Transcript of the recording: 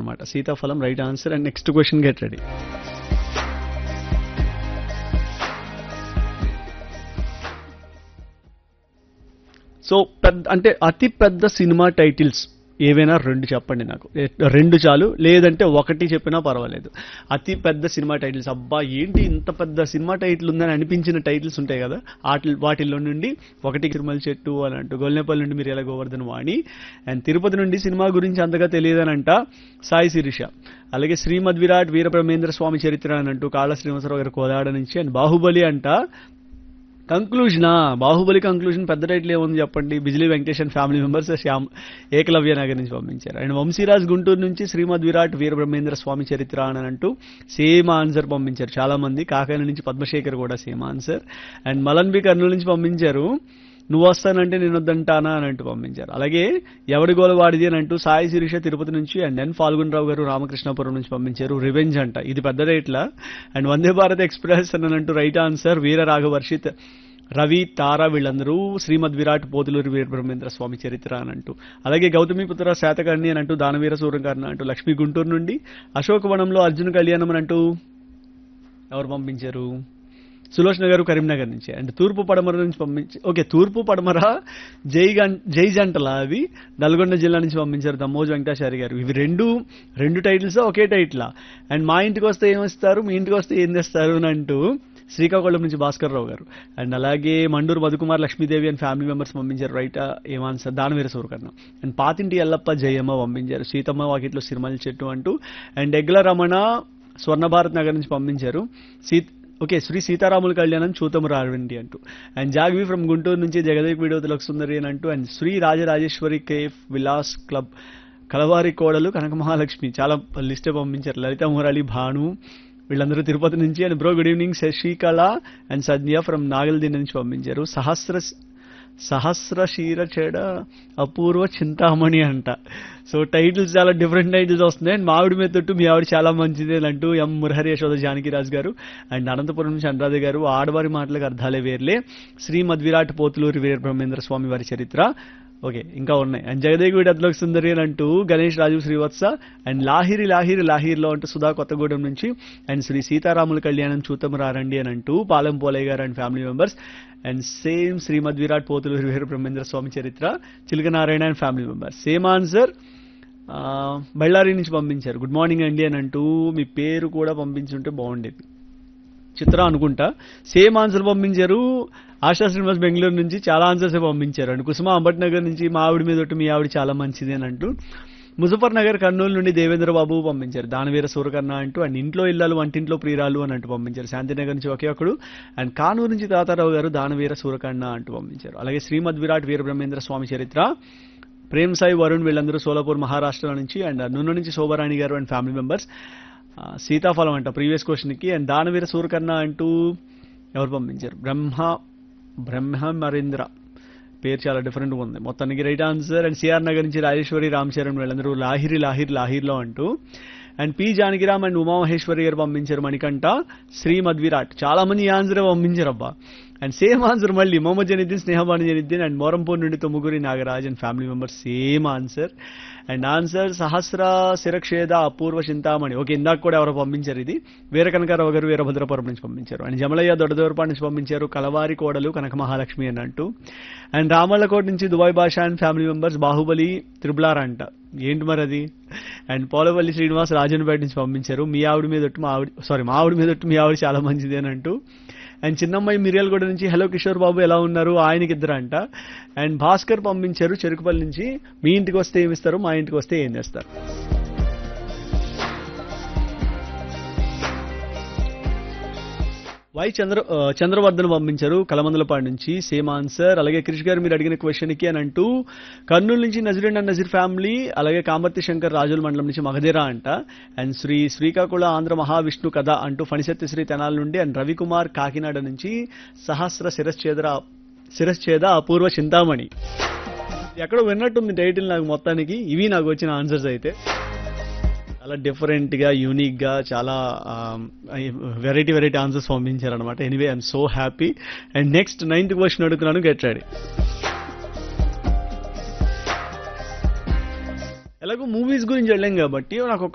అనమాట సీతాఫలం right answer and next question get ready so పెద్ద అంటే అతి పెద్ద సినిమా టైటిల్స్ ఏవైనా రెండు చెప్పండి నాకు ఏ- రెండు చాలు లేదంటే ఒకటి చెప్పినా పర్వాలేదు అతి పెద్ద సినిమా టైటిల్స్ అబ్బా ఏంటి ఇంత పెద్ద సినిమా టైటిల్ ఉందని అనిపించిన టైటిల్స్ ఉంటాయి కదా వాటి వాటిల్లో నుండి ఒకటి తిరుమల చెట్టు అని అంటూ గొల్లెపల్లి నుండి మీరు ఎలా గోవర్ధన్ వాణి అండ్ తిరుపతి నుండి సినిమా గురించి అంతగా తెలియదనంట సాయి శిరీష అలాగే శ్రీమద్ విరాట్ వీరబ్రహ్మేంద్ర స్వామి చరిత్ర అని అంటూ కాళ శ్రీనివాసరావు గారు కోదాడ నుంచి అండ్ బాహుబలి అంట కంక్లూజనా బాహుబలి కంక్లూజన్ పెద్ద టైటిల్ ఏముంది చెప్పండి బిజిలీ వెంకటేషన్ ఫ్యామిలీ మెంబర్స్ శ్యామ్ ఏకలవ్య నగర్ నుంచి పంపించారు అండ్ వంశీరాజ్ గుంటూరు నుంచి శ్రీమద్ విరాట్ వీరబ్రహ్మేంద్ర స్వామి చరిత్ర అని అంటూ సేమ్ ఆన్సర్ పంపించారు చాలా మంది కాకాని నుంచి పద్మశేఖర్ కూడా same answer and Malan B Kurnool నుంచి పంపించారు నువ్వు వస్తానంటే నేను వద్దంటానా అని అంటూ పంపించారు అలాగే ఎవడి గోల వాడిది అని అంటూ సాయి శిరీష తిరుపతి నుంచి అండ్ ఎన్ ఫాల్గున్ గారు రామకృష్ణాపురం నుంచి పంపించారు రివెంజ్ అంట ఇది పెద్ద రేట్ల అండ్ వందే భారత్ ఎక్స్ప్రెస్ అని అంటూ రైట్ ఆన్సర్ వీర రాఘవర్షిత్ రవి తార వీళ్ళందరూ శ్రీమద్ విరాట్ పోతులూరి వీరబ్రహ్మేంద్ర స్వామి చరిత్ర అని అంటూ అలాగే గౌతమిపుత్ర శాతకర్ణి అని అంటూ దానవీర సూర్యకర్ణ అంటూ లక్ష్మీ గుంటూరు నుండి అశోకవనంలో అర్జున కళ్యాణం అని అంటూ ఎవరు పంపించారు సులోచన గారు కరీంనగర్ నుంచి అండ్ తూర్పు పడమర నుంచి పంపించి ఓకే తూర్పు పడమర జై గం- జై జంటల అవి నల్గొండ జిల్లా నుంచి పంపించారు దమ్మోజ్ వెంకటాచారి గారు ఇవి రెండు రెండు టైటిల్స్ ఒకే టైటిలా అండ్ మా ఇంటికి వస్తే ఏమిస్తారు మీ ఇంటికి వస్తే ఏం తెస్తారు అని అంటూ శ్రీకాకుళం నుంచి భాస్కర్ రావు గారు అండ్ అలాగే Manduru Madhukumar Lakshmidevi and family members పంపించారు రైట్ ఏం ఆన్సర్ దానవీర సూరకర్ణ అండ్ పాతింటి ఎల్లప్ప జయమ్మ పంపించారు సీతమ్మ వాకిట్లో సిరిమల్లి చెట్టు అంటూ అండ్ ఎగ్ల రమణ స్వర్ణ భారత్ నగర్ నుంచి పంపించారు సీత్ ఓకే శ్రీ సీతారాముల కళ్యాణం చూతము రావండి అంటూ అండ్ జాగ్వి ఫ్రమ్ గుంటూరు నుంచి జగదేక్ వీడియోతులకు సుందరి అని అంటూ and Shri Rajarajeshwari cafe Vilas club Kalavari Kodalu Kanaka Mahalakshmi చాలా లిస్టే పంపించారు లలిత మురళి భాను వీళ్ళందరూ తిరుపతి నుంచి and bro good evening Sasikala and Sadhya from Nagaldinda నుంచి పంపించారు సహస్ర సహస్ర శీర చెడ అపూర్వ చింతామణి అంట సో టైటిల్స్ చాలా డిఫరెంట్ టైటిల్స్ వస్తున్నాయి అండ్ మావిడి మీద తొట్టు మీ ఆవిడ చాలా మంచిది అని అంటూ ఎం మురహరి యశోద జానకిరాజ్ గారు అండ్ అనంతపురం నుంచి అనురాధ గారు ఆడవారి మాటలకు అర్థాలే వేర్లే శ్రీమద్ విరాట్ పోతులూరి వీర బ్రహ్మేంద్ర స్వామి వారి చరిత్ర ఓకే ఇంకా ఉన్నాయి అండ్ జగదేగుడి అద్లోకి సుందరి అని అంటూ గణేష్ రాజు శ్రీవత్స అండ్ లాహిరి లాహిరి లాహిర్లో అంటూ సుధా కొత్తగూడెం నుంచి అండ్ శ్రీ సీతారాముల కళ్యాణం చూతము రారండి అని అంటూ Palem Polaiah garu and family members and same Srimad Virat Pothuluri Veera Brahmendra Swami చరిత్ర Chilakanarayana and family members same answer ఆ, బళ్ళారి నుంచి పంపించారు గుడ్ మార్నింగ్ అండి అని అంటూ మీ పేరు కూడా పంపించుంటే బాగుండేది చిత్ర అనుకుంటా సేమ్ ఆన్సర్ పంపించారు ఆశా శ్రీనివాస్ బెంగళూరు నుంచి చాలా ఆన్సర్స్ పంపించారు అండ్ కుసుమ అంబట్ నగర్ నుంచి మా ఆవిడ మీద ఒకటి మీ ఆవిడ చాలా మంచిది అని అంటూ ముజఫర్ నగర్ కర్నూలు నుండి దేవేంద్ర బాబు పంపించారు దానవీర సూరకర్ణ అంటూ అండ్ ఇంట్లో ఇల్లాలు వంటింట్లో ప్రియురాలు అని అంటూ పంపించారు శాంతినగర్ నుంచి ఒకే ఒకడు అండ్ కానూరు నుంచి తాతారావు గారు దానవీర సూరకర్ణ అంటూ పంపించారు అలాగే శ్రీమద్ విరాట్ వీరబ్రహ్మేంద్ర స్వామి చరిత్ర ప్రేమ్ సాయి వరుణ్ వీళ్ళందరూ సోలాపూర్ మహారాష్ట్ర నుంచి అండ్ నున్న నుంచి శోభరాణి గారు అండ్ ఫ్యామిలీ మెంబర్స్ సీతాఫలం అంట ప్రీవియస్ క్వశ్చన్కి అండ్ దానవీర సూరకర్ణ అంటూ ఎవరు పంపించారు బ్రహ్మ బ్రహ్మమరేంద్ర పేరు చాలా డిఫరెంట్గా ఉంది మొత్తానికి right answer and CR Nagar నుంచి రాజేశ్వరి రామ్ చరణ్ వీళ్ళందరూ లాహిరి లాహిర్ లాహిర్లో అంటూ and P Janakiram and Umamaheshwari garu పంపించారు మణికంఠ శ్రీమద్ విరాట్ చాలా మంది ఈ ఆన్సర్ పంపించారు అబ్బా అండ్ సేమ్ ఆన్సర్ మళ్ళీ మొహమ్మద్ జనిద్దీన్ స్నేహబాను జనిద్దీన్ అండ్ మోరంపూర్ నుండి తొమ్మిగురి Nagaraj and family members same answer and answer Sahasra శిరక్షేద అపూర్వ చింతామణి ఓకే ఇందాక కూడా ఎవరో పంపించారు ఇది వీర కనకారావు గారు వీరభద్రపురం నుంచి పంపించారు అండ్ జమలయ్య దొడ్డదోరపాటి నుంచి పంపించారు కలవారి కోడలు కనక మహాలక్ష్మి అని అంటూ అండ్ రామల్లకోట నుంచి Dubai Basha and family members Baahubali triple R అంట ఏంటి మరి అది అండ్ పోలవల్లి శ్రీనివాస్ రాజన్పేట నుంచి పంపించారు మీ ఆవిడ మీద ఒట్టు మా ఆవిడ సారీ మా ఆవిడ మీద ఒట్టు మీ ఆవిడ చాలా మంచిది అని అంటూ అండ్ చిన్నమ్మాయి మిరియాలగూడ నుంచి హలో కిషోర్ బాబు ఎలా ఉన్నారు ఆయనకి ఇద్దరు అంట అండ్ భాస్కర్ పంపించారు చెరుకుపల్లి నుంచి మీ ఇంటికి వస్తే ఏమి ఇస్తారు మా ఇంటికి వస్తే ఏం చేస్తారు వై చంద్ర ఆ, చంద్రవర్ధన్ పంపించారు కలమందలపాడు నుంచి సేమ్ ఆన్సర్ అలాగే క్రిష్ గారు మీరు అడిగిన క్వశ్చన్ కి అని అంటూ కర్నూలు నుంచి నజరుండ్ అండ్ నజీర్ ఫ్యామిలీ అలాగే కామర్తి శంకర్ రాజుల మండలం నుంచి మగధీరా అంట అండ్ శ్రీ శ్రీకాకుళ ఆంధ్ర మహావిష్ణు కథ అంటూ ఫణిశెత్తి శ్రీ తెనాల నుండి అండ్ రవికుమార్ కాకినాడ నుంచి సహస్ర శిరశ్చేదర శిరశ్చేద అపూర్వ చింతామణి ఎక్కడో విన్నట్టుంది టైటిల్ నాకు మొత్తానికి ఇవి నాకు వచ్చిన ఆన్సర్స్ అయితే చాలా డిఫరెంట్ గా యూనిక్ గా చాలా వెరైటీ వెరైటీ ఆన్సర్స్ పంపించారు అనమాట anyway I'm so happy and next ninth question అడుగుతున్నాను గెట్ రెడీ ఎలాగో మూవీస్ గురించి వెళ్ళాం కాబట్టి నాకు ఒక